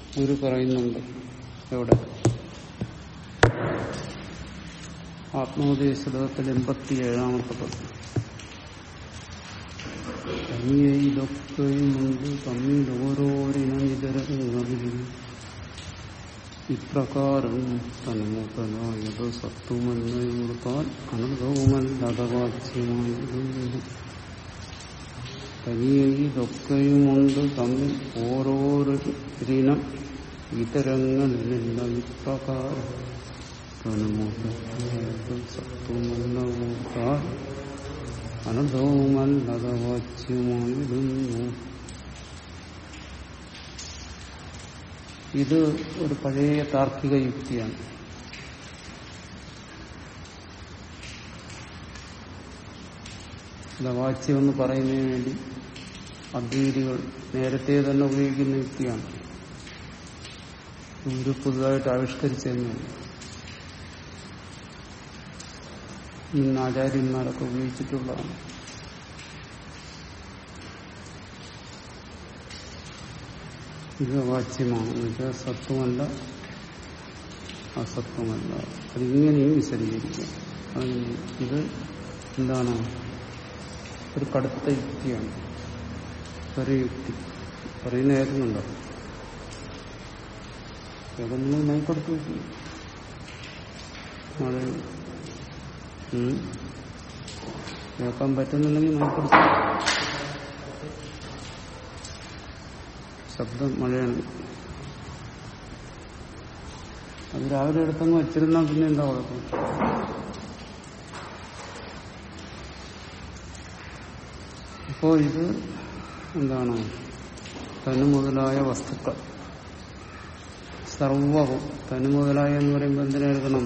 ഗുരു പറയുന്നുണ്ട് എവിടെ ആത്മോപദേശത്തിൽ എൺപത്തി ഏഴാമത്തെ പദം തനിയെ ഇതൊക്കെയുമുണ്ട് തമ്മിൽ ഓരോരിനം ഇതരങ്ങളിൽ ഇപ്രകാരം തന്മുതലായത് സത്വമെന്നോർത്താൽ അനന്തവുമല്ലതവാച്യമായിരുന്നു തനിയെ ഇതൊക്കെയുമുണ്ട് തമ്മിൽ ഓരോരിനം ഇതരങ്ങളിലില്ല ഇപ്രകാരം തന്മുതലായത് സത്വമെന്നോർത്താൽ അനന്തവുമല്ലതവാച്യമായിരുന്നു ഇത് ഒരു പഴയ താർക്കിക യുക്തിയാണ് വാച്യം എന്ന് പറയുന്നതിന് വേണ്ടി അദ്വൈതികൾ നേരത്തെ തന്നെ ഉപയോഗിക്കുന്ന യുക്തിയാണ് ഒരു പുതുതായിട്ട് ആവിഷ്കരിച്ചതെന്നാണ് ഇന്ന് ആചാര്യന്മാരൊക്കെ ഉപയോഗിച്ചിട്ടുള്ളതാണ് ഇത് വാച്യമാണ് എന്നുവെച്ചാൽ സത്വമല്ല അസത്വമല്ല അതിങ്ങനെയും വിശദീകരിക്കാം അതിന് ഇത് എന്താണ് ഒരു കടുത്ത യുക്തിയാണ് ഒരു യുക്തി പറയുന്ന കേൾക്കുന്നുണ്ടോ കേൾക്കുന്നെങ്കിൽ മൈക്കൊടുത്ത് വയ്ക്കും അത് കേൾക്കാൻ പറ്റുന്നുണ്ടെങ്കിൽ മൈക്കൊടുത്ത് ശബ്ദം മഴയാണ് അത് രാവിലെ എടുത്തങ്ങ് വെച്ചിരുന്നാൽ പിന്നെ എന്താ കുഴപ്പം ഇപ്പോ ഇത് എന്താണ് തനു മുതലായ വസ്തുക്കൾ സർവവും തനു മുതലായ എന്ന് പറയുമ്പോൾ എന്തിനെ എടുക്കണം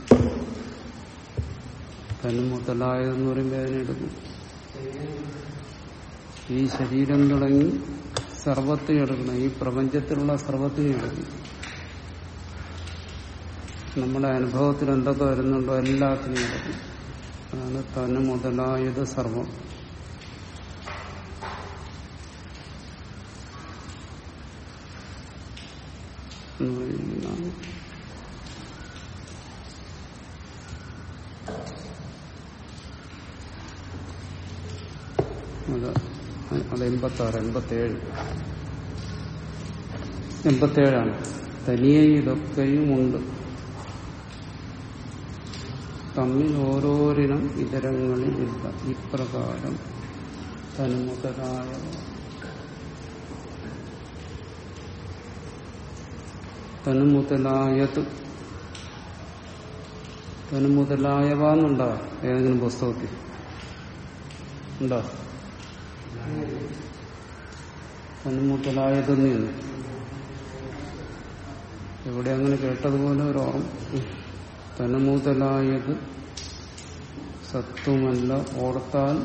തനു മുതലായതെന്ന് പറയുമ്പോൾ അതിനെടുക്കും ഈ ശരീരം തുടങ്ങി സർവത്തിനെ എടുക്കണം ഈ പ്രപഞ്ചത്തിലുള്ള സർവത്തിനെ എടുക്കണം നമ്മുടെ അനുഭവത്തിൽ എന്തൊക്കെ വരുന്നുണ്ടോ എല്ലാത്തിനെയും എടുക്കണം അതാണ് തനു മുതലായത് സർവം എന്ന് പറയുന്നതാണ് അത് അത് എൺപത്തി ആറ് എൺപത്തി ഏഴ് എൺപത്തേഴാണ് തനിയെ ഇതൊക്കെയും ഉണ്ട് തമ്മിൽ ഓരോരിനം ഇതരങ്ങളിൽ ഇല്ല ഇപ്രകാരം തന്മുതലായ തനുമുതലായത് തനുമുതലായവ എന്നുണ്ടോ ഏതെങ്കിലും പുസ്തകത്തിൽ ഉണ്ടോ തനുമുതലായതെന്നു എവിടെ അങ്ങനെ കേട്ടതുപോലെ ഒരു ഓർമ്മ തനുമുതലായത് സത്വമല്ല ഓർത്താൽ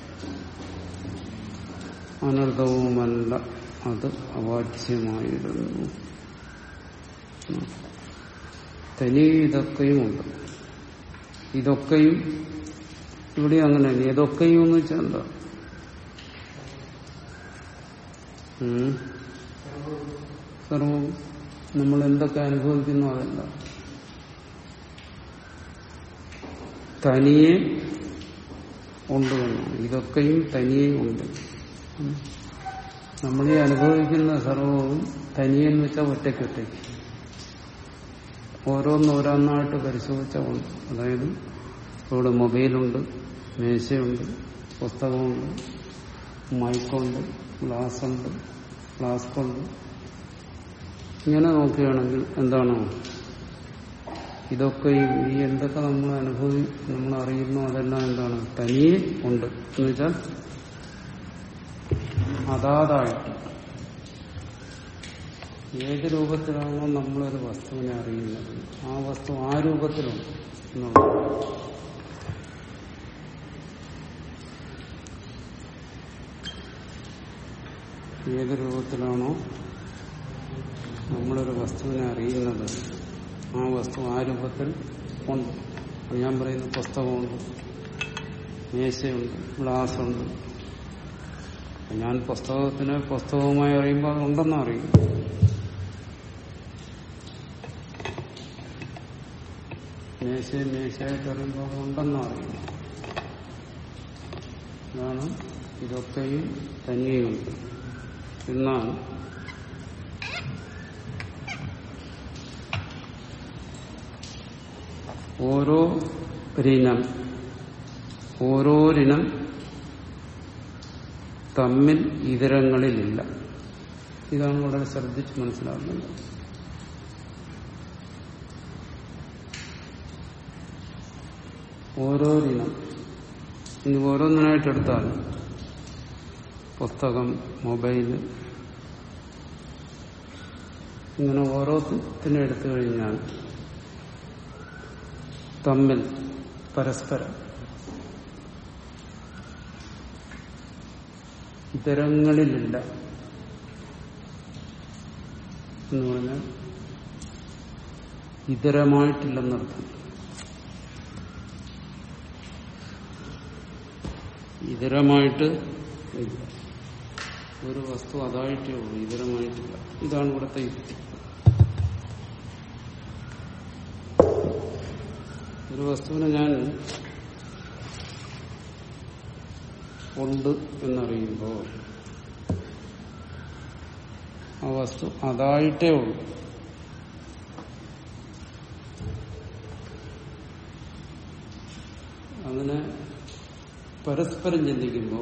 അനർത്ഥവുമല്ല അത് അവാച്യമായിരുന്നു തനി ഇതൊക്കെയുമുണ്ട് ഇതൊക്കെയും ഇവിടെ അങ്ങനെ ഇതൊക്കെയും എന്ന് വെച്ചാൽ എന്താ സർവം നമ്മൾ എന്തൊക്കെ അനുഭവിക്കുന്നു അതല്ല തനിയെ ഉണ്ട് എന്നാണ് ഇതൊക്കെയും തനിയെ ഉണ്ട് നമ്മൾ ഈ അനുഭവിക്കുന്ന സർവവും തനിയെന്ന് വെച്ചാൽ ഒറ്റയ്ക്ക് ഒറ്റയ്ക്ക് ഓരോന്നോരോന്നായിട്ട് പരിശോധിച്ച ഉണ്ട് അതായത് ഇവിടെ മൊബൈലുണ്ട് മേശയുണ്ട് പുസ്തകമുണ്ട് മൈക്കുണ്ട് ഗ്ലാസുണ്ട് ഫ്ലാസ്കുണ്ട് ഇങ്ങനെ നോക്കുകയാണെങ്കിൽ എന്താണ് ഇതൊക്കെ ഈ എന്തൊക്കെ നമ്മൾ അനുഭവി നമ്മൾ അറിയുന്നു അതെല്ലാം എന്താണ് തനിയെ ഉണ്ട് എന്ന് വെച്ചാൽ അതാതായിട്ട് ഏത് രൂപത്തിലാണോ നമ്മളൊരു വസ്തുവിനെ അറിയുന്നത് ആ വസ്തു ആ രൂപത്തിലുണ്ട് എന്നുള്ളത് ഏത് രൂപത്തിലാണോ നമ്മളൊരു വസ്തുവിനെ അറിയുന്നത് ആ വസ്തു ആ രൂപത്തിൽ ഉണ്ട് ഞാൻ പറയുന്ന പുസ്തകമുണ്ട് മേശയുണ്ട് ഗ്ലാസുണ്ട് ഞാൻ പുസ്തകത്തിനെ പുസ്തകവുമായി അറിയുമ്പോൾ അതുണ്ടെന്ന് അറിയും മേശയെ മേശയായിട്ട് അറിയുമ്പോൾ ഉണ്ടെന്ന് അറിയുന്നു അതാണ് ഇതൊക്കെയും തനിയുണ്ട് എന്നാൽ ഓരോ രിനം ഓരോരിനം തമ്മിൽ ഇതരങ്ങളിലില്ല ഇതാണ് വളരെ ശ്രദ്ധിച്ച് മനസ്സിലാക്കേണ്ടത് ഓരോരിനം ഇനി ഓരോന്നിനായിട്ട് എടുത്താൽ പുസ്തകം മൊബൈൽ ഇങ്ങനെ ഓരോത്തിനും എടുത്തു കഴിഞ്ഞാൽ തമ്മിൽ പരസ്പരം ഇതരങ്ങളിലില്ല എന്ന് പറഞ്ഞാൽ ഇതരമായിട്ടില്ലെന്നർത്ഥം ഇതരമായിട്ട് ഇല്ല ഒരു വസ്തു അതായിട്ടേ ഉള്ളൂ ഇതരമായിട്ടില്ല ഇതാണ് ഇവിടുത്തെ യുക്തി ഒരു വസ്തുവിനെ ഞാൻ ഉണ്ട് എന്നറിയുമ്പോൾ ആ വസ്തു അതായിട്ടേ ഉള്ളൂ അങ്ങനെ പരസ്പരം ചിന്തിക്കുമ്പോൾ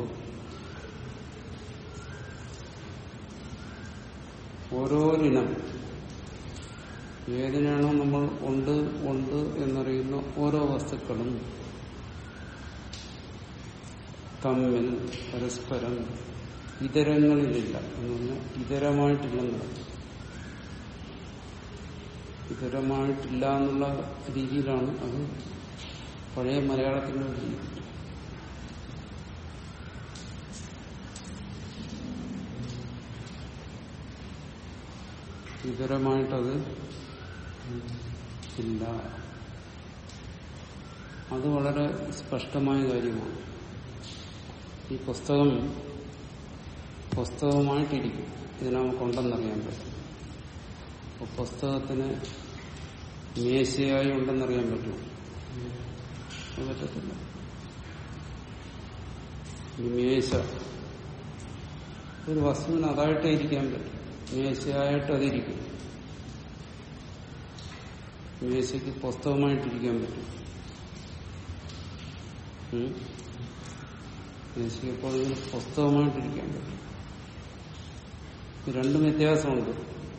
ഓരോരിനം ഏതിനാണോ നമ്മൾ ഉണ്ട് ഉണ്ട് എന്നറിയുന്ന ഓരോ വസ്തുക്കളും തമ്മിൽ പരസ്പരം ഇതരങ്ങളിലില്ല എന്ന് പറഞ്ഞാൽ ഇതരമായിട്ടില്ലെന്ന് ഇതരമായിട്ടില്ല എന്നുള്ള രീതിയിലാണ് അത് പഴയ മലയാളത്തിലുള്ള രീതി ഇതരമായിട്ടത് ഇല്ല അത് വളരെ സ്പഷ്ടമായ കാര്യമാണ് ഈ പുസ്തകം പുസ്തകമായിട്ടിരിക്കും ഇത് നമുക്കുണ്ടെന്നറിയാൻ പറ്റും അപ്പൊ പുസ്തകത്തിന് മേശയായി ഉണ്ടെന്നറിയാൻ പറ്റും അത് പറ്റത്തില്ല ഈ മേശ ഒരു വസ്തുവിന് അതായിട്ടേ ഇരിക്കാൻ പറ്റും മേശയായിട്ട് അതിരിക്കും മേശയ്ക്ക് പുസ്തകമായിട്ടിരിക്കാൻ പറ്റും ഉം? മേശയ്ക്ക് എപ്പോഴെങ്കിലും പുസ്തകമായിട്ടിരിക്കാൻ പറ്റും ഇത് രണ്ടും വ്യത്യാസമുണ്ട്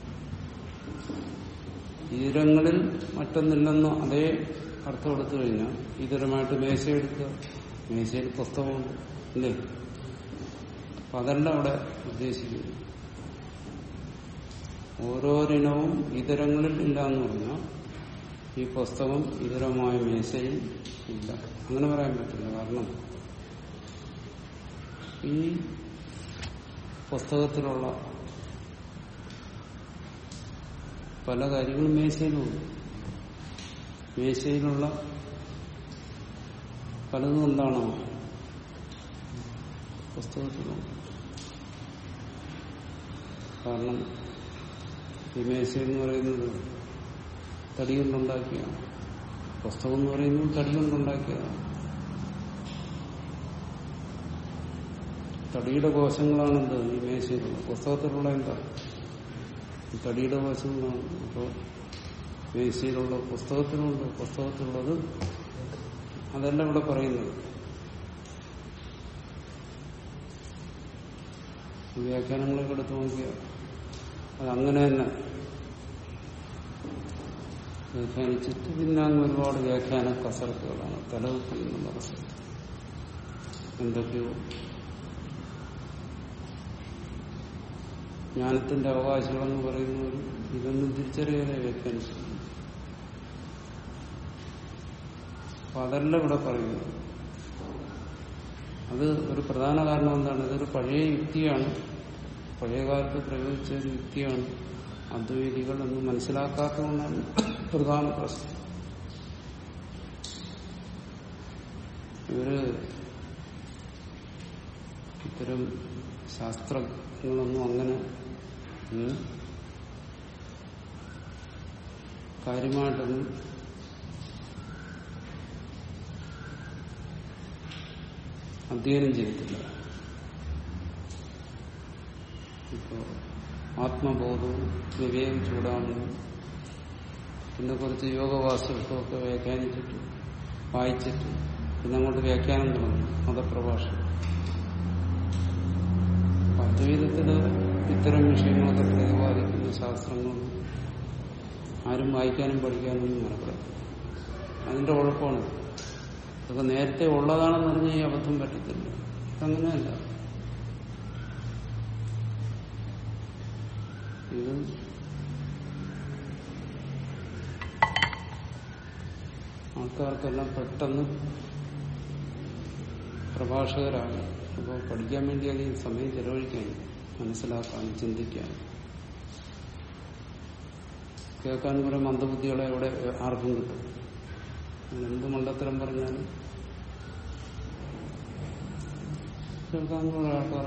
ഇതരങ്ങളിൽ മറ്റൊന്നില്ലെന്നോ അതേ അർത്ഥം എടുത്തു കഴിഞ്ഞാൽ ഇതരമായിട്ട് മേശ എടുക്കുക മേശയിൽ പുസ്തകമുണ്ട് അല്ലേ അപ്പൊ അതല്ല അവിടെ ഉദ്ദേശിക്കുന്നത് ഓരോരിനവും ഇതരങ്ങളിൽ ഇല്ല എന്ന് പറഞ്ഞാൽ ഈ പുസ്തകം ഇതരമായ മേശയിൽ ഇല്ല അങ്ങനെ പറയാൻ പറ്റില്ല കാരണം ഈ പുസ്തകത്തിലുള്ള പല കാര്യങ്ങളും മേശയിലുണ്ട് മേശയിലുള്ള പലതും എന്താണോ പുസ്തകത്തിലുണ്ട് കാരണം ഈ മേശ എന്ന് പറയുന്നത് തടി കൊണ്ടുണ്ടാക്കിയതാണ് പുസ്തകം എന്ന് പറയുന്നത് തടി കൊണ്ടുണ്ടാക്കിയതാണ് തടിയുടെ കോശങ്ങളാണെന്ത് ഈ മേശയിലുള്ള പുസ്തകത്തിലുള്ള എന്താ ഈ തടിയുടെ കോശങ്ങളാണ് അപ്പോൾ മേശയിലുള്ള പുസ്തകത്തിലുണ്ട് പുസ്തകത്തിലുള്ളത് അതല്ല ഇവിടെ പറയുന്നത് വ്യാഖ്യാനങ്ങളൊക്കെ എടുത്ത് നോക്കിയാൽ അതങ്ങനെ തന്നെ വ്യാഖ്യാനിച്ചിട്ട് പിന്നെ അങ്ങ് ഒരുപാട് വ്യാഖ്യാന കസരത്തുകളാണ് തലവെക്കുന്ന കസരത്ത് എന്തൊക്കെയോ ജ്ഞാനത്തിന്റെ അവകാശങ്ങളെന്ന് പറയുന്നവർ ഇതൊന്നും തിരിച്ചറിയാതെ വ്യാഖ്യാനിച്ചു അപ്പൊ അതല്ല ഇവിടെ പറയുന്നത് അത് ഒരു പ്രധാന കാരണം എന്താണ് ഇതൊരു പഴയ യുക്തിയാണ് പഴയ കാലത്ത് പ്രയോഗിച്ച ഒരു യുക്തിയാണ് അദ്വൈതികൾ എന്ന് മനസ്സിലാക്കാത്തതുകൊണ്ടാണ് പ്രധാന പ്രശ്നം ഇവര് ഇത്തരം ശാസ്ത്രങ്ങളൊന്നും അങ്ങനെ ഉം, കാര്യമായിട്ടൊന്നും അധ്യയനം ചെയ്യത്തില്ല ഇപ്പോ ആത്മബോധവും വിവേകം ചൂടാണെന്നും പിന്നെ കുറച്ച് യോഗവാസ്തുക്കളൊക്കെ വ്യാഖ്യാനിച്ചിട്ട് വായിച്ചിട്ട് പിന്നെ അങ്ങോട്ട് വ്യാഖ്യാനം തുടങ്ങും മതപ്രഭാഷണം അപ്പൊ അദ്വൈതത്തില് ഇത്തരം വിഷയങ്ങളൊക്കെ പ്രതിപാദിക്കുന്ന ശാസ്ത്രങ്ങളൊന്നും ആരും വായിക്കാനും പഠിക്കാനും ഒന്നും നടക്കില്ല അതിന്റെ കുഴപ്പമാണ് ഇതൊക്കെ നേരത്തെ ഉള്ളതാണെന്ന് പറഞ്ഞാൽ ഈ അബദ്ധം പറ്റത്തില്ല അങ്ങനെയല്ല ഇത് ആൾക്കാർക്കെല്ലാം പെട്ടെന്ന് പ്രഭാഷകരാകും അപ്പോൾ പഠിക്കാൻ വേണ്ടി അധികം സമയം ചെലവഴിക്കാൻ മനസ്സിലാക്കാൻ ചിന്തിക്കാൻ കേൾക്കാൻ കുറെ മന്ദബുദ്ധികളെ ഇവിടെ ആർക്കും കിട്ടും അങ്ങനെ എന്ത് മണ്ടത്തരം പറഞ്ഞാലും കേൾക്കാൻ കുറെ ആൾക്കാർ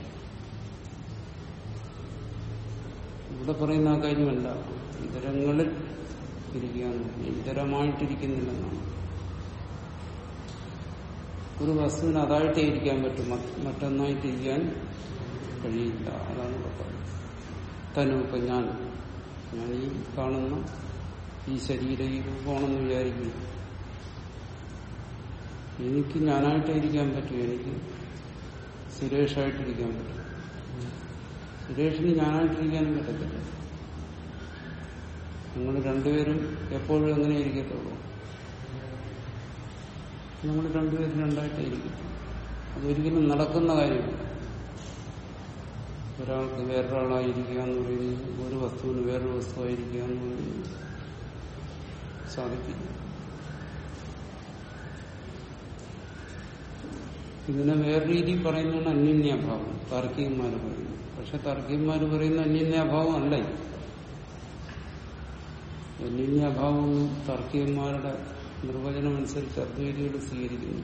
ഇവിടെ പറയുന്ന ആ കാര്യമല്ല ഇതരങ്ങളിൽ ഇരിക്കുക എന്ന് പറഞ്ഞാൽ ഇതരമായിട്ടിരിക്കുന്നില്ലെന്നാണ് ഒരു വസ്തുവിന് അതായിട്ടേ ഇരിക്കാൻ പറ്റും മറ്റ് മറ്റൊന്നായിട്ടിരിക്കാൻ കഴിയില്ല അതാണ് ഇവിടെ പറയുന്നത് തനു ഇപ്പൊ ഞാൻ ഞാൻ ഈ കാണുന്ന ഈ ശരീര ഈ രൂപമാണെന്ന് വിചാരിക്കുന്നു എനിക്ക് ഞാനായിട്ടേ ഇരിക്കാൻ പറ്റും എനിക്ക് സുരേഷായിട്ടിരിക്കാൻ പറ്റും സുരേഷിന് ഞാനായിട്ടിരിക്കാനും പറ്റത്തില്ല നിങ്ങൾ രണ്ടുപേരും എപ്പോഴും എങ്ങനെ ഇരിക്കത്തുള്ളൂ നമ്മൾ രണ്ടുപേരും രണ്ടായിട്ടേ ഇരിക്കും അതൊരിക്കലും നടക്കുന്ന കാര്യമില്ല ഒരാൾക്ക് വേറൊരാളായിരിക്കുക എന്ന് പറയുന്നത് ഒരു വസ്തുവിന് വേറൊരു വസ്തുവായിരിക്കുക എന്ന് പറയുന്നത് സാധിക്കില്ല ഇതിനെ വേറെ രീതിയിൽ പറയുന്നതാണ് അന്യന്യാഭാവം താർക്കികന്മാർ പറയുന്നു പക്ഷെ താർക്കികന്മാർ പറയുന്ന അന്യന്യാഭാവം അല്ല ഇത്. അന്യന്യാഭാവം താർക്കികന്മാരുടെ നിർവചനം അനുസരിച്ച് അദ്വൈതികൾ സ്വീകരിക്കുന്നു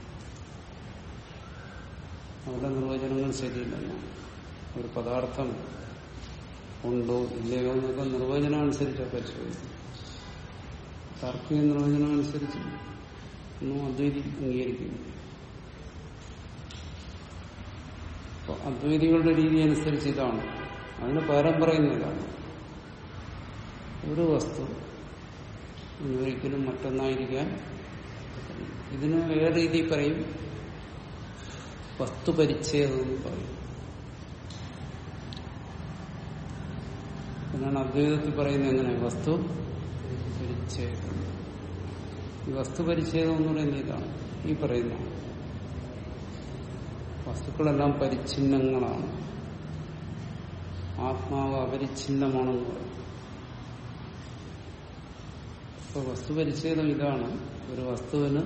അവരുടെ നിർവചനങ്ങൾ ശരിയില്ലെന്നാണ് ഒരു പദാർത്ഥം ഉണ്ടോ ഇല്ലയോ എന്നൊക്കെ നിർവചനം അനുസരിച്ചാണ് പരിശോധിക്കും താർക്കിക നിർവചനം അനുസരിച്ച് ഒന്നും അദ്വൈതി അംഗീകരിക്കുന്നു അപ്പൊ അദ്വൈതികളുടെ രീതി അനുസരിച്ച് ഇതാണ് അതിന് പകരം പറയുന്നതാണ് ഒരു വസ്തു ഇനി ഒരിക്കലും മറ്റൊന്നായിരിക്കാൻ ഇതിന് വേറെ രീതിയിൽ പറയും വസ്തുപരിച്ഛേദം എന്ന് പറയും എന്നാണ് അദ്വൈതത്തിൽ പറയുന്നത് എങ്ങനെ വസ്തു പരിച്ഛേദം ഈ വസ്തു പരിച്ഛേദം എന്ന് പറയുന്നത് ഇതാണ് ഈ പറയുന്ന വസ്തുക്കളെല്ലാം പരിച്ഛിന്നങ്ങളാണ് ആത്മാവ് അപരിച്ഛിന്നമാണെന്ന് പറയും അപ്പൊ വസ്തുപരിച്ഛേദം ഇതാണ് ഒരു വസ്തുവിന്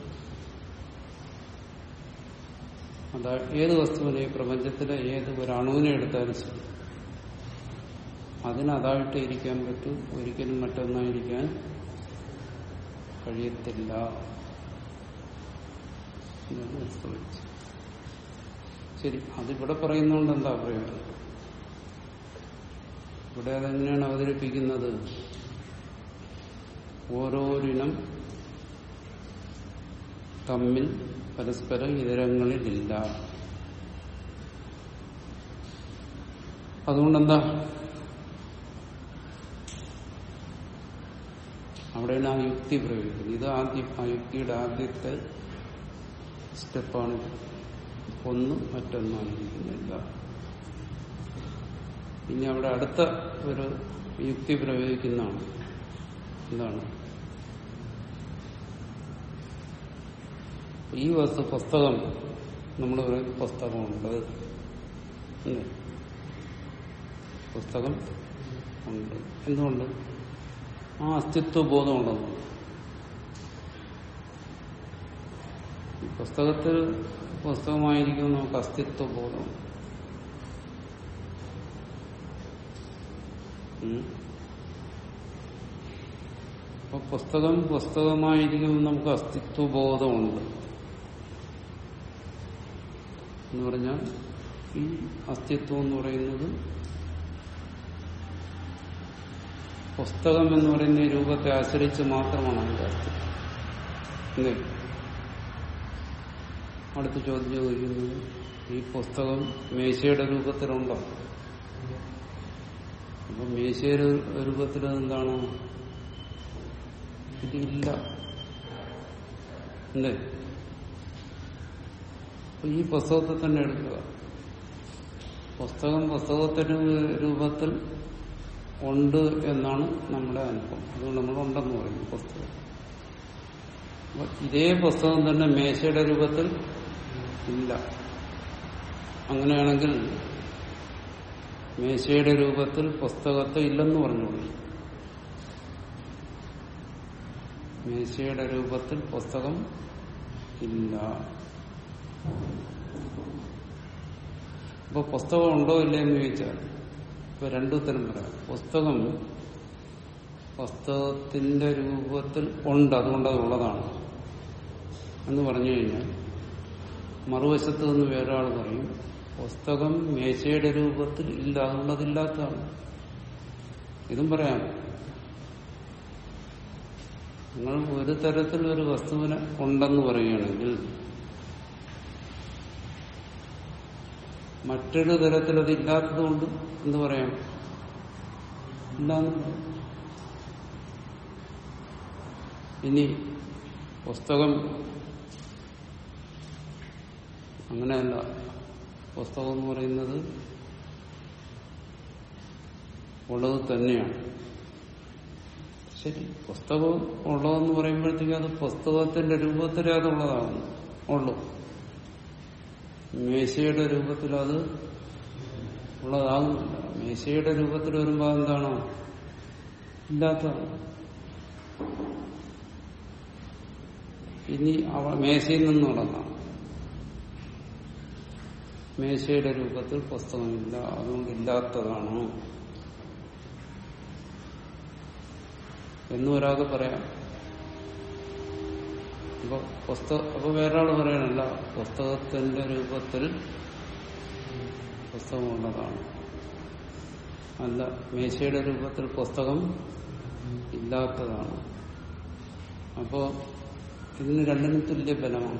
അതാ ഏത് വസ്തുവിനെ ഈ പ്രപഞ്ചത്തിലെ ഏത് ഒരു അണുവിനെ എടുത്താലും ശരി അതിന് അതായിട്ട് ഇരിക്കാൻ പറ്റും ഒരിക്കലും മറ്റൊന്നായിരിക്കാൻ കഴിയത്തില്ല ഇതാണ് വസ്തുപരിച്ഛേദം ശരി അതിവിടെ പറയുന്നതുകൊണ്ട് എന്താ പ്രയോജനം ഇവിടെ അതെങ്ങനെയാണ് അവതരിപ്പിക്കുന്നത് ഓരോരിനം തമ്മിൽ പരസ്പരം ഇതരങ്ങളിലില്ല അതുകൊണ്ടെന്താ അവിടെയാണ് ആ യുക്തി പ്രയോഗിക്കുന്നത് ഇത് ആദ്യം ആ യുക്തിയുടെ ആദ്യത്തെ സ്റ്റെപ്പാണ് ഒന്ന് മറ്റൊന്നായിരിക്കുന്നില്ല ഇനി അവിടെ അടുത്ത ഒരു യുക്തി പ്രയോഗിക്കുന്നതാണ് എന്താണ് ഈ വസ്തു പുസ്തകം നമ്മൾ പറയും പുസ്തകമുണ്ട് അല്ലേ? പുസ്തകം ഉണ്ട് എന്തുകൊണ്ട് ആ അസ്തിത്വ ബോധമുണ്ടെന്ന് ഈ പുസ്തകത്തിൽ പുസ്തകമായിരിക്കും നമുക്ക് അസ്തിത്വ ബോധം ഉം. അപ്പൊ പുസ്തകം പുസ്തകമായിരിക്കും നമുക്ക് അസ്തിത്വ ബോധമുണ്ട് എന്ന് പറഞ്ഞാൽ ഈ അസ്തിത്വം എന്ന് പറയുന്നത് പുസ്തകം എന്ന് പറയുന്ന ഈ രൂപത്തെ ആശ്രയിച്ച് മാത്രമാണ് അതിന്റെ അസ്തിത്വം അല്ലേ അടുത്ത ചോദ്യം ചോദിക്കുന്നത് ഈ പുസ്തകം മേശയുടെ രൂപത്തിലുണ്ടോ അപ്പൊ മേശയുടെ രൂപത്തിൽ എന്താണ് ഇതില്ല അല്ലേ അപ്പൊ ഈ പുസ്തകത്തെ തന്നെ എടുക്കുക പുസ്തകം പുസ്തകത്തിന്റെ രൂപത്തിൽ ഉണ്ട് എന്നാണ് നമ്മുടെ അനുഭവം അതുകൊണ്ട് നമ്മൾ ഉണ്ടെന്ന് പറയും പുസ്തകം അപ്പൊ ഇതേ പുസ്തകം തന്നെ മേശയുടെ രൂപത്തിൽ ഇല്ല അങ്ങനെയാണെങ്കിൽ മേശയുടെ രൂപത്തിൽ പുസ്തകത്തെ ഇല്ലെന്ന് പറഞ്ഞോളൂ മേശയുടെ രൂപത്തിൽ പുസ്തകം ഇല്ല അപ്പൊ പുസ്തകം ഉണ്ടോ ഇല്ലേ എന്ന് ചോദിച്ചാൽ ഇപ്പൊ രണ്ടു തരം പറയാം പുസ്തകം പുസ്തകത്തിന്റെ രൂപത്തിൽ ഉണ്ട് അതുകൊണ്ട് അത് ഉള്ളതാണ് എന്ന് പറഞ്ഞു കഴിഞ്ഞാൽ മറുവശത്ത് നിന്ന് വേറൊരാൾ പറയും പുസ്തകം മേശയുടെ രൂപത്തിൽ ഇല്ല അതുകൊണ്ട് അതില്ലാത്തതാണ് ഇതും പറയാം നിങ്ങൾ ഒരു തരത്തിൽ ഒരു വസ്തുവിനെ ഉണ്ടെന്ന് പറയുകയാണെങ്കിൽ മറ്റൊരു തരത്തിൽ അത് ഇല്ലാത്തതുകൊണ്ട് എന്ത് പറയാം ഇല്ലാന്ന് പറയാം. ഇനി പുസ്തകം അങ്ങനെയല്ല പുസ്തകം എന്ന് പറയുന്നത് ഉള്ളത് തന്നെയാണ് ശരി പുസ്തകം ഉള്ളതെന്ന് പറയുമ്പോഴത്തേക്കും അത് പുസ്തകത്തിന്റെ രൂപത്തിലേ അതുള്ളതാകുന്നു ഉള്ളു മേശയുടെ രൂപത്തിൽ അത് ഉള്ളതാകുന്നില്ല മേശയുടെ രൂപത്തിൽ വരുമ്പോൾ എന്താണോ ഇല്ലാത്തതാണ് ഇനി അവ മേശയിൽ നിന്ന് തുടങ്ങാം മേശയുടെ രൂപത്തിൽ പുസ്തകമില്ല അതുകൊണ്ട് ഇല്ലാത്തതാണോ എന്ന് ഒരാൾക്ക് പറയാം അപ്പൊ പുസ്തക അപ്പൊ വേറൊരാൾ പറയണല്ല പുസ്തകത്തിന്റെ രൂപത്തിൽ പുസ്തകമുള്ളതാണ് അല്ല മേശയുടെ രൂപത്തിൽ പുസ്തകം ഇല്ലാത്തതാണ് അപ്പോ ഇതിന് രണ്ടിനും തുല്യ ബലമാണ്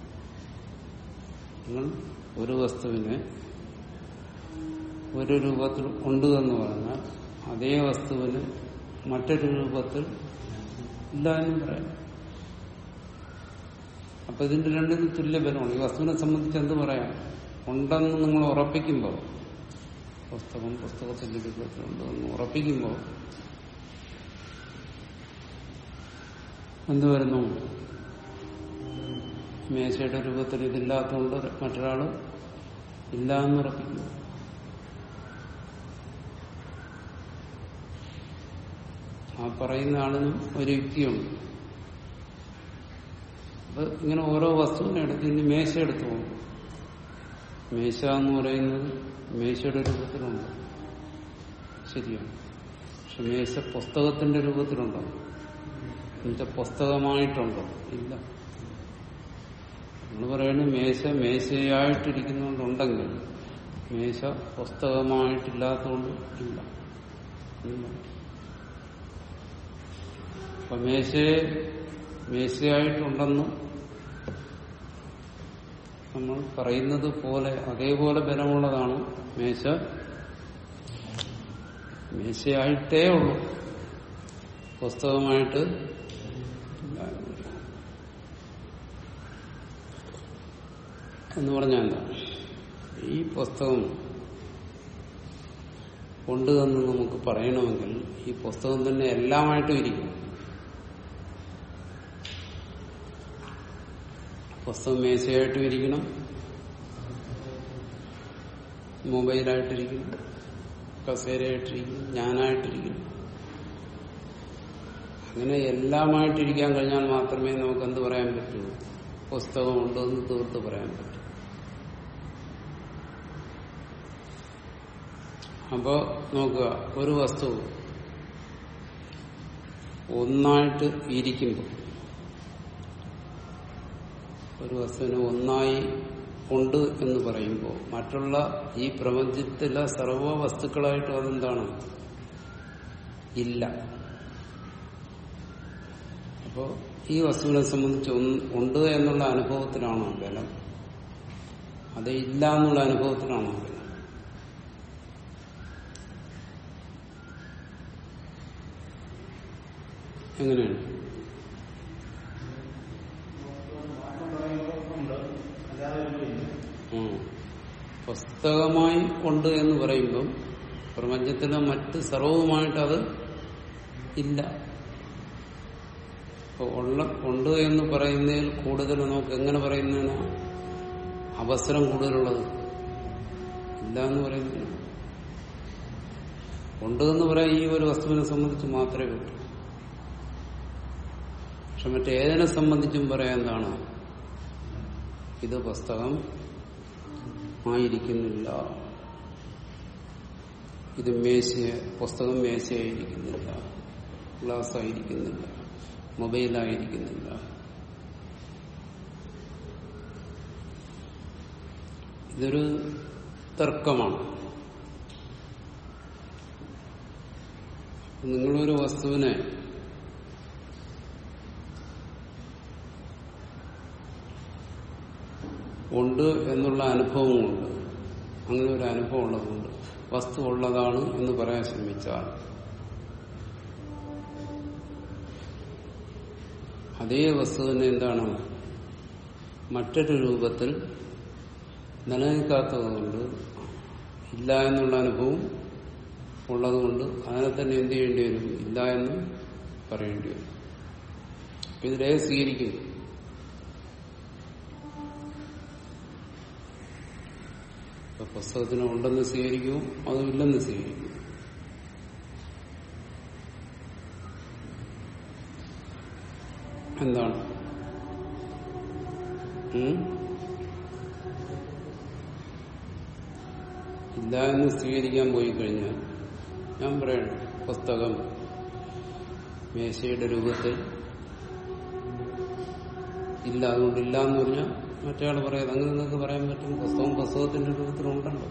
നിങ്ങൾ ഒരു വസ്തുവിനെ ഒരു രൂപത്തിൽ ഉണ്ട് എന്ന് പറഞ്ഞാൽ അതേ വസ്തുവിന് മറ്റൊരു രൂപത്തിൽ ഇല്ല എന്നും പറയാം അപ്പൊ ഇതിന്റെ രണ്ടിനും തുല്യ ബലമാണ് ഈ വസ്തുവിനെ സംബന്ധിച്ച് എന്ത് പറയാം ഉണ്ടെന്ന് നിങ്ങൾ ഉറപ്പിക്കുമ്പോൾ പുസ്തകം പുസ്തകത്തിന്റെ രൂപത്തിലുണ്ട് എന്ന് ഉറപ്പിക്കുമ്പോൾ എന്ത് വരുന്നു മേശയുടെ രൂപത്തിൽ ഇതില്ലാത്തതുകൊണ്ട് മറ്റൊരാള് ഇല്ല എന്ന് ഉറപ്പിക്കുന്നു ആ പറയുന്ന ആളിനും ഒരു യുക്തിയുണ്ട് അപ്പൊ ഇങ്ങനെ ഓരോ വസ്തുവിനെ എടുത്ത് ഇനി മേശ എടുത്തു പോകും മേശ എന്ന് പറയുന്നത് മേശയുടെ രൂപത്തിലുണ്ട് ശരിയാണ് പക്ഷെ മേശ പുസ്തകത്തിന്റെ രൂപത്തിലുണ്ടോ എന്നുവെച്ചാൽ പുസ്തകമായിട്ടുണ്ടോ ഇല്ല നമ്മൾ പറയുന്നത് മേശ മേശയായിട്ടിരിക്കുന്നതുകൊണ്ടുണ്ടെങ്കിൽ മേശ പുസ്തകമായിട്ടില്ലാത്തതുകൊണ്ട് ഇല്ല എന്ന് പറയും. അപ്പൊ മേശയെ മേശയായിട്ടുണ്ടെന്ന് നമ്മൾ പറയുന്നത് പോലെ അതേപോലെ ബലമുള്ളതാണ് മേശ മേശയായിട്ടേ ഉള്ളൂ പുസ്തകമായിട്ട് ഇല്ല എന്ന് പറയും. എന്ന് പറഞ്ഞാൽ എന്താ ഈ പുസ്തകം ഉണ്ട് എന്ന് നമുക്ക് പറയണമെങ്കിൽ ഈ പുസ്തകം തന്നെ എല്ലാമായിട്ടും ഇരിക്കും പുസ്തകം മേശയായിട്ടും ഇരിക്കണം മൊബൈലായിട്ടിരിക്കണം കസേരയായിട്ടിരിക്കണം ഞാനായിട്ടിരിക്കണം അങ്ങനെ എല്ലാമായിട്ടിരിക്കാൻ കഴിഞ്ഞാൽ മാത്രമേ നമുക്ക് എന്ത് പറയാൻ പറ്റൂ പുസ്തകം ഉണ്ടെന്ന് തീർത്ത് പറയാൻ പറ്റൂ അപ്പോ നോക്കുക ഒരു വസ്തു ഒന്നായിട്ട് ഇരിക്കുമ്പോൾ ഒരു വസ്തുവിന് ഒന്നായി ഉണ്ട് എന്ന് പറയുമ്പോൾ മറ്റുള്ള ഈ പ്രപഞ്ചത്തിലെ സർവ വസ്തുക്കളായിട്ടും അതെന്താണ് ഇല്ല അപ്പോ ഈ വസ്തുവിനെ സംബന്ധിച്ച് ഒന്ന് ഉണ്ട് എന്നുള്ള അനുഭവത്തിലാണോ ബലം അത് ഇല്ല എന്നുള്ള അനുഭവത്തിലാണ് പറയുന്നത് എങ്ങനെയാണ് ഉം. പുസ്തകമായി ഉണ്ട് എന്ന് പറയുമ്പം പ്രപഞ്ചത്തിലെ മറ്റ് സർവവുമായിട്ട് അത് ഇല്ല ഇപ്പൊ ഉള്ള ഉണ്ട് എന്ന് പറയുന്നതിൽ കൂടുതൽ നമുക്ക് എങ്ങനെ പറയുന്നതിന് അവസരം കൂടുതലുള്ളത് ഇല്ല എന്ന് പറയുന്നതിന് ഉണ്ട് എന്ന് പറയാൻ ഈ ഒരു വസ്തുവിനെ സംബന്ധിച്ച് മാത്രമേ പറ്റൂ പക്ഷെ മറ്റേതിനെ സംബന്ധിച്ചും പറയാൻ എന്താണ് ഇത് പുസ്തകം ആയിരിക്കുന്നില്ല ഇത് മേശ പുസ്തകം മേശയായിരിക്കുന്നില്ല ഗ്ലാസ് ആയിരിക്കുന്നില്ല മൊബൈലായിരിക്കുന്നില്ല ഇതൊരു തർക്കമാണ് നിങ്ങളൊരു വസ്തുവിനെ ഉണ്ട് എന്നുള്ള അനുഭവമുണ്ട് അങ്ങനെ ഒരു അനുഭവം ഉള്ളതുകൊണ്ട് വസ്തു ഉള്ളതാണ് എന്ന് പറയാൻ ശ്രമിച്ചാൽ അതേ വസ്തുവിനെ എന്താണ് മറ്റൊരു രൂപത്തിൽ നിലനിൽക്കാത്തതുകൊണ്ട് ഇല്ല എന്നുള്ള അനുഭവം ഉള്ളതുകൊണ്ട് അതിനെ തന്നെ എന്ത് ചെയ്യേണ്ടി വരും ഇല്ല എന്ന് പറയേണ്ടി വരും ഇതിലേ സ്വീകരിക്കും ഇപ്പൊ പുസ്തകത്തിന് ഉണ്ടെന്ന് സ്വീകരിക്കും അതും ഇല്ലെന്ന് സ്വീകരിക്കും എന്താണ് ഉം? ഇല്ല എന്ന് സ്വീകരിക്കാൻ പോയി കഴിഞ്ഞാൽ ഞാൻ പറയണം പുസ്തകം മേശയുടെ രൂപത്തിൽ ഇല്ല അതുകൊണ്ട് ഇല്ല എന്ന് പറഞ്ഞാൽ മറ്റേയാൾ പറയാം അങ്ങനെ നിങ്ങൾക്ക് പറയാൻ പറ്റും പുസ്തകം പുസ്തകത്തിന്റെ രൂപത്തിലുണ്ടല്ലോ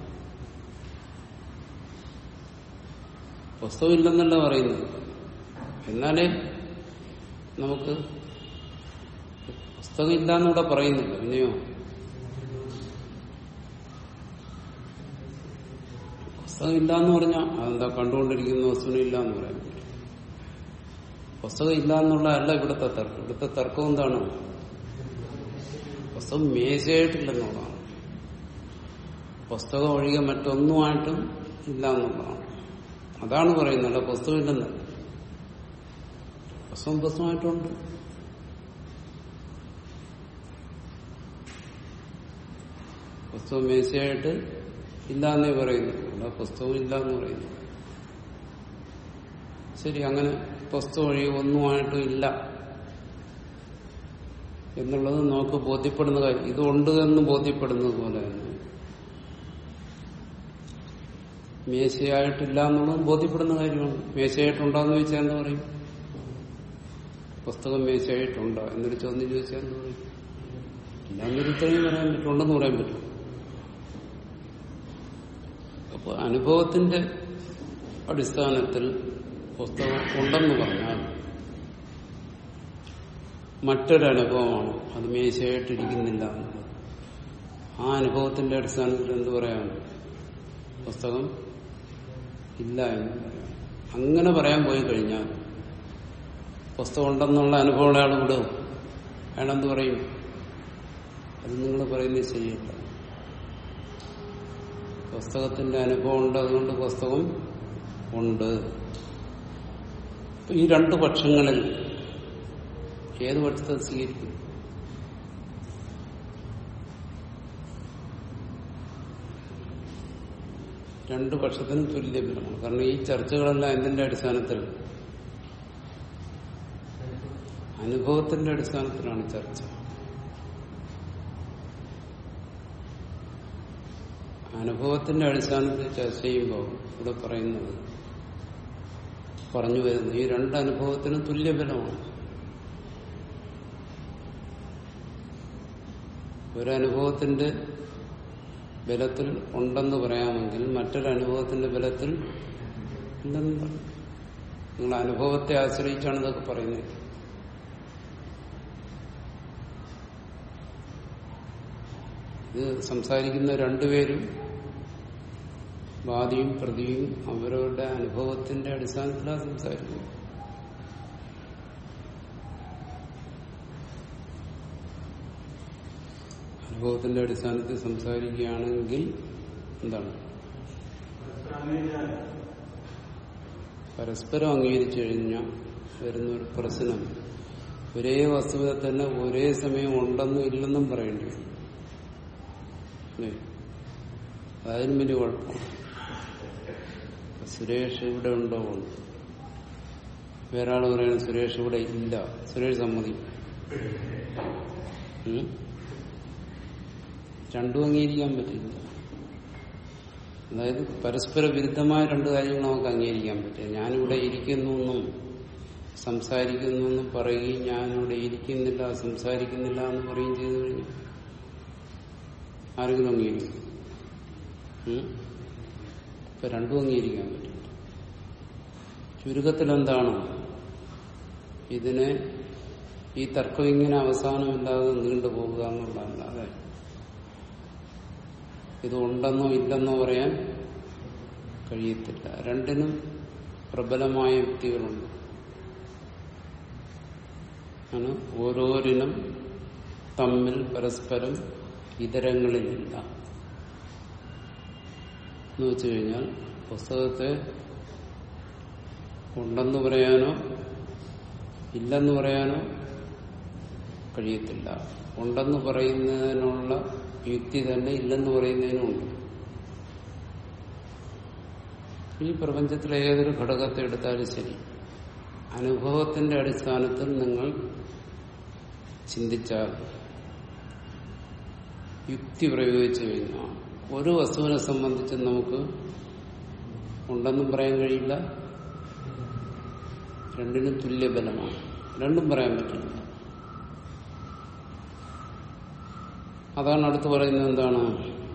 പുസ്തകം ഇല്ലെന്നല്ല പറയുന്നത് എന്നാലേ നമുക്ക് പുസ്തകം ഇല്ല എന്നിവിടെ പറയുന്നില്ല പിന്നെയോ പുസ്തകം ഇല്ല എന്ന് പറഞ്ഞാൽ അതെന്താ കണ്ടുകൊണ്ടിരിക്കുന്ന വസ്തുവിനെ ഇല്ല എന്ന് പറയാൻ പറ്റും പുസ്തകം ഇല്ല എന്നുള്ളതല്ല ഇവിടുത്തെ തർക്കം ഇവിടുത്തെ തർക്കം എന്താണ് പുസ്തകം മേശയായിട്ടില്ലെന്നുള്ളതാണ് പുസ്തകം ഒഴികെ മറ്റൊന്നുമായിട്ടും ഇല്ല എന്നുള്ളതാണ് അതാണ് പറയുന്നത് അല്ല പുസ്തകം ഇല്ലെന്ന് പുസ്തകം പുസ്തകമായിട്ടുണ്ട് പുസ്തകം മേശയായിട്ട് ഇല്ല എന്നേ പറയുന്നു അല്ല പുസ്തകം ഇല്ല എന്ന് പറയുന്നു ശരി അങ്ങനെ പുസ്തകം ഒഴികെ ഒന്നുമായിട്ടും ഇല്ല എന്നുള്ളത് നമുക്ക് ബോധ്യപ്പെടുന്ന കാര്യം ഇതുണ്ട് എന്ന് ബോധ്യപ്പെടുന്നത് പോലെ തന്നെ മേശയായിട്ടില്ല എന്നുള്ളതും ബോധ്യപ്പെടുന്ന കാര്യമാണ് മേശയായിട്ടുണ്ടോന്ന് ചോദിച്ചാൽ എന്താ പറയും പുസ്തകം മേശയായിട്ടുണ്ടോ എന്നൊരു ചോദ്യം ചോദിച്ചാൽ എന്താ പറയും ഇല്ല എന്നൊരു ഉത്തരം പറയാൻ പറ്റും ഉണ്ടെന്ന് പറയാൻ പറ്റും അപ്പൊ അനുഭവത്തിന്റെ അടിസ്ഥാനത്തിൽ പുസ്തകം ഉണ്ടെന്ന് പറഞ്ഞാൽ മറ്റൊരനുഭവമാണ് അത് മേശയായിട്ടിരിക്കുന്നില്ല എന്നുള്ളത് ആ അനുഭവത്തിന്റെ അടിസ്ഥാനത്തിൽ എന്ത് പറയാം പുസ്തകം ഇല്ല എന്ന് പറയാം അങ്ങനെ പറയാൻ പോയി കഴിഞ്ഞാൽ പുസ്തകം ഉണ്ടെന്നുള്ള അനുഭവം അയാൾ വിടും അയാളെന്ത് പറയും അത് നിങ്ങൾ പറയുന്നത് ശരിയല്ല പുസ്തകത്തിന്റെ അനുഭവം ഉണ്ട് അതുകൊണ്ട് പുസ്തകം ഉണ്ട് ഈ രണ്ട് പക്ഷങ്ങളിൽ ഏത് പക്ഷത്തെ സ്വീകരിക്കും രണ്ടു പക്ഷത്തിനും തുല്യഫലമാണ് കാരണം ഈ ചർച്ചകളെല്ലാം എന്തിന്റെ അടിസ്ഥാനത്തിൽ അനുഭവത്തിന്റെ അടിസ്ഥാനത്തിലാണ് ചർച്ച അനുഭവത്തിന്റെ അടിസ്ഥാനത്തിൽ ചർച്ച ചെയ്യുമ്പോൾ ഇവിടെ പറയുന്നത് പറഞ്ഞു വരുന്നത് ഈ രണ്ട് അനുഭവത്തിനും തുല്യഫലമാണ് ഒരനുഭവത്തിന്റെ ബലത്തിൽ ഉണ്ടെന്ന് പറയാമെങ്കിൽ മറ്റൊരനുഭവത്തിന്റെ ബലത്തിൽ ഇല്ലെന്ന് പറയും നിങ്ങൾ അനുഭവത്തെ ആശ്രയിച്ചാണ് ഇതൊക്കെ പറയുന്നത് ഇത് സംസാരിക്കുന്ന രണ്ടുപേരും വാദിയും പ്രതിയും അവരവരുടെ അനുഭവത്തിന്റെ അടിസ്ഥാനത്തിലാണ് സംസാരിക്കുന്നത് അനുഭവത്തിന്റെ അടിസ്ഥാനത്തിൽ സംസാരിക്കുകയാണെങ്കിൽ എന്താണ് പരസ്പരം അംഗീകരിച്ചു കഴിഞ്ഞാൽ വരുന്ന ഒരു പ്രശ്നം ഒരേ വസ്തുത തന്നെ ഒരേ സമയം ഉണ്ടെന്നും ഇല്ലെന്നും പറയേണ്ടി വരും അല്ലേ അതിനും വലിയ കുഴപ്പമാണ് സുരേഷ് ഇവിടെ ഉണ്ടോ ഉണ്ട് വേറൊരാൾ പറയുന്നത് സുരേഷ് ഇവിടെ ഇല്ല സുരേഷ് സമ്മതിക്കും ഉം? രണ്ടും അംഗീകരിക്കാൻ പറ്റില്ല അതായത് പരസ്പര വിരുദ്ധമായ രണ്ട് കാര്യങ്ങൾ നമുക്ക് അംഗീകരിക്കാൻ പറ്റില്ല ഞാനിവിടെ ഇരിക്കുന്നു എന്നും സംസാരിക്കുന്നു എന്നും പറയുകയും ഞാനിവിടെ ഇരിക്കുന്നില്ല സംസാരിക്കുന്നില്ല എന്ന് പറയുകയും ചെയ്തു കഴിഞ്ഞാൽ ആരെങ്കിലും അംഗീകരിക്കും ഉം? ഇപ്പൊ രണ്ടും അംഗീകരിക്കാൻ പറ്റില്ല ചുരുക്കത്തിൽ എന്താണ് ഇതിനെ ഈ തർക്കം ഇങ്ങനെ അവസാനമില്ലാതെ നീണ്ടുപോകുക എന്നുള്ളതല്ലാതെ ഇത് ഉണ്ടെന്നോ ഇല്ലെന്നോ പറയാൻ കഴിയത്തില്ല രണ്ടിനും പ്രബലമായ യുക്തികളുണ്ട് ആണ് ഓരോരിനും തമ്മിൽ പരസ്പരം ഇതരങ്ങളിലില്ല എന്ന് വെച്ചു കഴിഞ്ഞാൽ പുസ്തകത്തെ ഉണ്ടെന്ന് പറയാനോ ഇല്ലെന്ന് പറയാനോ കഴിയത്തില്ല ഉണ്ടെന്ന് പറയുന്നതിനുള്ള യുക്തി തന്നെ ഇല്ലെന്ന് പറയുന്നതിനുമുണ്ട് ഈ പ്രപഞ്ചത്തിലെ ഏതൊരു ഘടകത്തെ എടുത്താലും ശരി അനുഭവത്തിന്റെ അടിസ്ഥാനത്തിൽ നിങ്ങൾ ചിന്തിച്ചാൽ യുക്തി പ്രയോഗിച്ചു കഴിഞ്ഞാൽ ഒരു വസ്തുവിനെ സംബന്ധിച്ച് നമുക്ക് ഉണ്ടെന്നും പറയാൻ കഴിയില്ല രണ്ടിനും തുല്യബലമാണ് രണ്ടും പറയാൻ പറ്റില്ല അതാണ് അടുത്ത് പറയുന്നത് എന്താണ്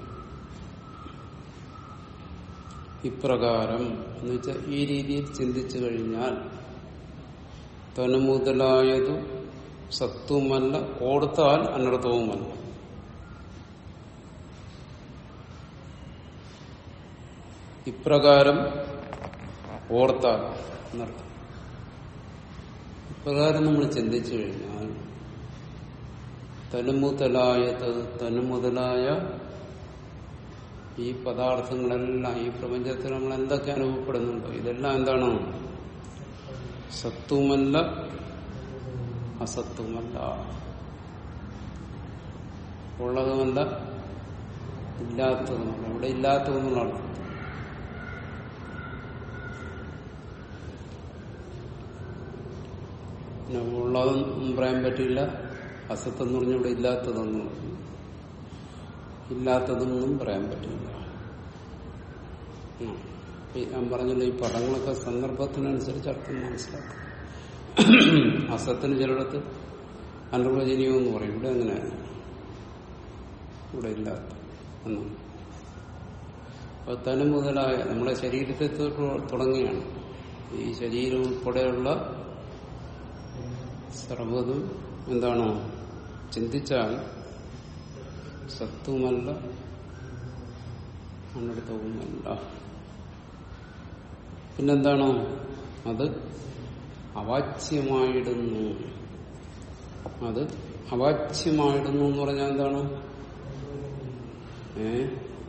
ഇപ്രകാരം എന്ന് വെച്ചാൽ ഈ രീതിയിൽ ചിന്തിച്ചു കഴിഞ്ഞാൽ തനുമുതലായതു സത്വമല്ല ഓർത്താൽ അനർത്ഥവുമല്ല ഇപ്രകാരം ഓർത്താൽ എന്നർത്ഥം ഇപ്രകാരം നമ്മൾ ചിന്തിച്ചു കഴിഞ്ഞാൽ തനുമുതലായത് തനുമുതലായ ഈ പദാർത്ഥങ്ങളെല്ലാം ഈ പ്രപഞ്ചത്തിൽ നമ്മൾ എന്തൊക്കെ അനുഭവപ്പെടുന്നുണ്ടോ ഇതെല്ലാം എന്താണ് സത്വമല്ല അസത്വമല്ല ഉള്ളതുമല്ല ഇല്ലാത്തതുമല്ല ഇവിടെ ഇല്ലാത്തതെന്നുള്ളതാണ് പിന്നെ ഉള്ളതെന്നും പറയാൻ പറ്റില്ല അസത്വം എന്ന് പറഞ്ഞാൽ ഇവിടെ ഇല്ലാത്തതെന്നും പറഞ്ഞു ഇല്ലാത്തതെന്നും പറയാൻ പറ്റില്ല ഉം. ഈ ഞാൻ പറഞ്ഞല്ലോ ഈ പദങ്ങളൊക്കെ സന്ദർഭത്തിനനുസരിച്ച് അർത്ഥം മനസ്സിലാക്കും അസത്തിന് ചിലയിടത്ത് അനിർവചനീയം എന്ന് പറയും ഇവിടെ അങ്ങനെയാണ് ഇവിടെ ഇല്ലാത്ത എന്നാണ് അപ്പൊ തനു മുതലായ നമ്മുടെ ശരീരത്തെ തൊട്ട് തുടങ്ങുകയാണ് ഈ ശരീരം ഉൾപ്പെടെയുള്ള സർവതും എന്താണോ ചിന്തിച്ചാൽ സത്വമല്ല അനർത്ഥവുമല്ല പിന്നെന്താണോ അത് അവാച്യമായിടുന്നു അത് അവാച്യമായിടുന്നു എന്ന് പറഞ്ഞാൽ എന്താണ് ഏ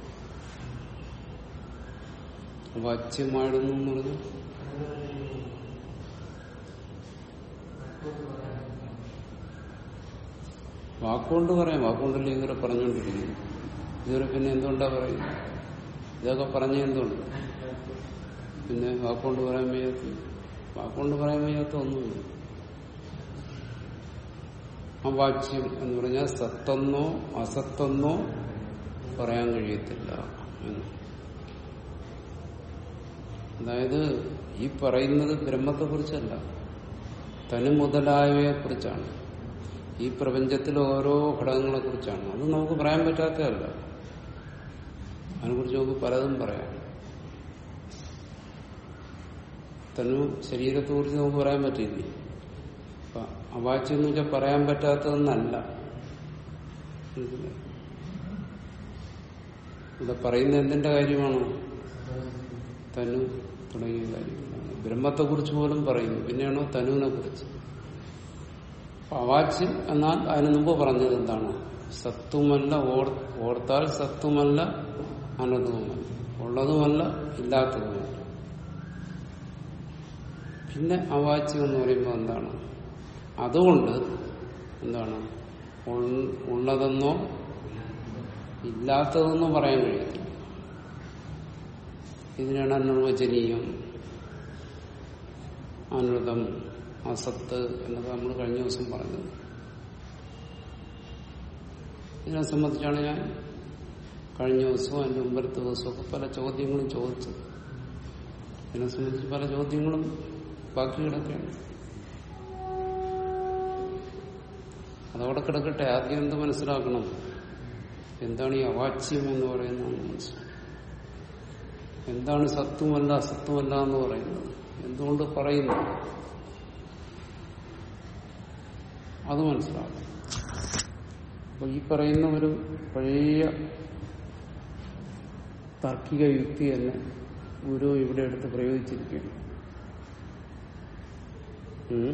അവാച്യമായിടുന്നു എന്ന് പറഞ്ഞു വാക്കുകൊണ്ട് പറയാം വാക്കുകൊണ്ടല്ലേ ഇതുവരെ പറഞ്ഞുകൊണ്ടിരിക്കുന്നു ഇതുവരെ പിന്നെ എന്തുകൊണ്ടാ പറയുന്നത് ഇതൊക്കെ പറഞ്ഞ എന്തുകൊണ്ട് പിന്നെ വാക്കുകൊണ്ട് പറയാൻ വയ്യാത്ത വാക്കുകൊണ്ട് പറയാൻ വയ്യാത്ത ഒന്നുമില്ല അവാച്യം എന്ന് പറഞ്ഞാൽ സത്തെന്നോ അസത്തെന്നോ പറയാൻ കഴിയത്തില്ല എന്ന് അതായത് ഈ പറയുന്നത് ബ്രഹ്മത്തെ കുറിച്ചല്ല തനു മുതലായവയെ കുറിച്ചാണ് ഈ പ്രപഞ്ചത്തിലെ ഓരോ ഘടകങ്ങളെ കുറിച്ചാണ് അത് നമുക്ക് പറയാൻ പറ്റാത്തതല്ല അതിനെക്കുറിച്ച് നമുക്ക് പലതും പറയാം തന്നു ശരീരത്തെ കുറിച്ച് നമുക്ക് പറയാൻ പറ്റില്ലേ അപ്പൊ അവാച്യം എന്ന് വെച്ചാൽ പറയാൻ പറ്റാത്തതെന്നല്ല ഇവിടെ പറയുന്ന എന്തിന്റെ കാര്യമാണ് തനു തുടങ്ങിയ കാര്യങ്ങളാണ് ബ്രഹ്മത്തെ കുറിച്ച് പോലും പറയുന്നു പിന്നെയാണോ തനുവിനെ കുറിച്ച് അവാച്ച് എന്നാൽ അതിന് മുമ്പ് പറഞ്ഞത് എന്താണ് സത്വമല്ല ഓർ ഓർത്താൽ സത്വമല്ല അനതുമല്ല ഉള്ളതുമല്ല ഇല്ലാത്തതുമല്ല പിന്നെ അവാച്യം എന്ന് പറയുമ്പോൾ എന്താണ് അതുകൊണ്ട് എന്താണ് ഉൾ- ഉള്ളതെന്നോ ഇല്ലാത്തതെന്നോ പറയാൻ കഴിയത്തില്ല ഇതിനാണ് അനിർവചനീയം അനൃതം അസത്ത് എന്നൊക്കെ നമ്മൾ കഴിഞ്ഞ ദിവസം പറഞ്ഞത് ഇതിനെ സംബന്ധിച്ചാണ് ഞാൻ കഴിഞ്ഞ ദിവസവും അതിന്റെ മുമ്പത്തെ ദിവസവും ഒക്കെ പല ചോദ്യങ്ങളും ചോദിച്ചത് ഇതിനെ സംബന്ധിച്ച് പല ചോദ്യങ്ങളും ബാക്കി കിടക്കുകയാണ് അതവിടെ കിടക്കട്ടെ ആദ്യം എന്ത് മനസ്സിലാക്കണം എന്താണ് ഈ അവാച്യം എന്ന് പറയുന്നത് മനസ്സിലാക്കണം എന്താണ് സത്വമല്ല അസത്വമല്ല എന്ന് പറയുന്നത് എന്തുകൊണ്ട് പറയുന്നു അത് മനസ്സിലാക്കണം അപ്പൊ ഈ പറയുന്ന ഒരു പഴയ താർക്കിക യുക്തി തന്നെ ഗുരു ഇവിടെ എടുത്ത് പ്രയോഗിച്ചിരിക്കുകയാണ് ഉം.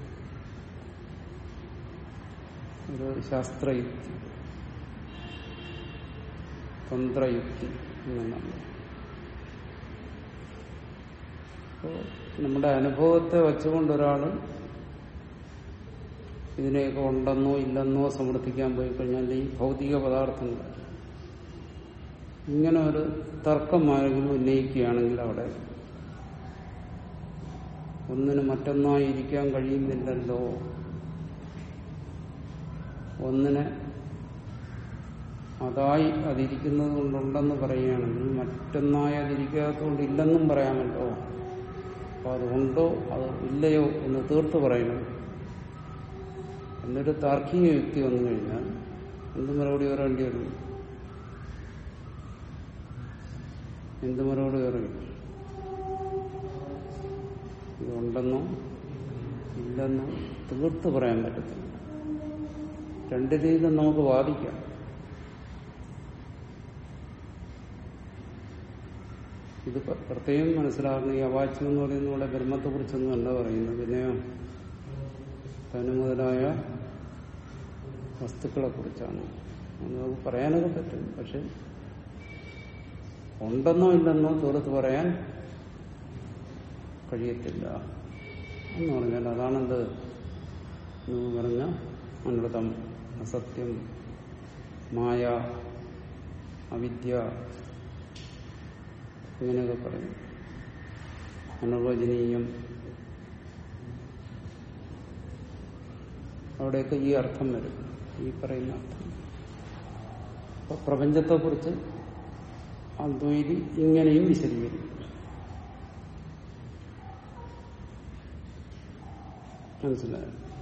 ഒരു ശാസ്ത്രയുക്തി തന്ത്രയുക്തി എന്നുള്ളതാണ് അപ്പോ നമ്മുടെ അനുഭവത്തെ വെച്ചുകൊണ്ട് ഒരാള് ഇതിനെയൊക്കെ ഉണ്ടെന്നോ ഇല്ലെന്നോ സമർത്ഥിക്കാൻ പോയി കഴിഞ്ഞാൽ ഈ ഭൗതിക പദാർത്ഥങ്ങൾ ഇങ്ങനെ ഒരു തർക്കം ആരെങ്കിലും ഉന്നയിക്കുകയാണെങ്കിൽ അവിടെ ഒന്നിന് മറ്റൊന്നായി ഇരിക്കാൻ കഴിയുന്നില്ലല്ലോ ഒന്നിനെ അതായി അതിരിക്കുന്നത് കൊണ്ടുണ്ടെന്ന് പറയുകയാണെങ്കിൽ മറ്റൊന്നായി അതിരിക്കാത്തതുകൊണ്ട് ഇല്ലെന്നും പറയാമല്ലോ അപ്പൊ അതുകൊണ്ടോ അത് ഇല്ലയോ എന്ന് തീർത്ത് പറയണം എന്നൊരു താർക്കിക യുക്തി വന്നു കഴിഞ്ഞാൽ എന്ത് മറുപടി പറയേണ്ടി വരും എന്ത് മറുപടി പറയും ഇതുണ്ടെന്നോ ഇല്ലെന്നോ തീർത്ത് പറയാൻ പറ്റത്തില്ല രണ്ട് രീതിയിലും നമുക്ക് വാദിക്കാം ഇത് പ- പ്രത്യേകം മനസ്സിലാക്കുന്ന ഈ അവാച്യം എന്ന് പറയുന്ന ഇവിടെ ബ്രഹ്മത്തെ കുറിച്ചൊന്നും അല്ല പറയുന്നത് പിന്നെയോ തനു മുതലായ വസ്തുക്കളെ കുറിച്ചാണ് അത് നമുക്ക് പറയാനൊക്കെ പറ്റും പക്ഷെ ഉണ്ടെന്നോ ഇല്ലെന്നോ തീർത്ത് പറയാൻ കഴിയത്തില്ല എന്ന് പറഞ്ഞാൽ അതാണെന്ത് എന്ന് പറഞ്ഞ അനൃതം അസത്യം മായ അവിദ്യ ഇങ്ങനെയൊക്കെ പറയും അനിർവചനീയം അവിടെയൊക്കെ ഈ അർത്ഥം വരും ഈ പറയുന്ന അർത്ഥം അപ്പൊ പ്രപഞ്ചത്തെക്കുറിച്ച് അദ്വൈതി ഇങ്ങനെയും വിശദീകരിക്കും മനസ്സിലായോ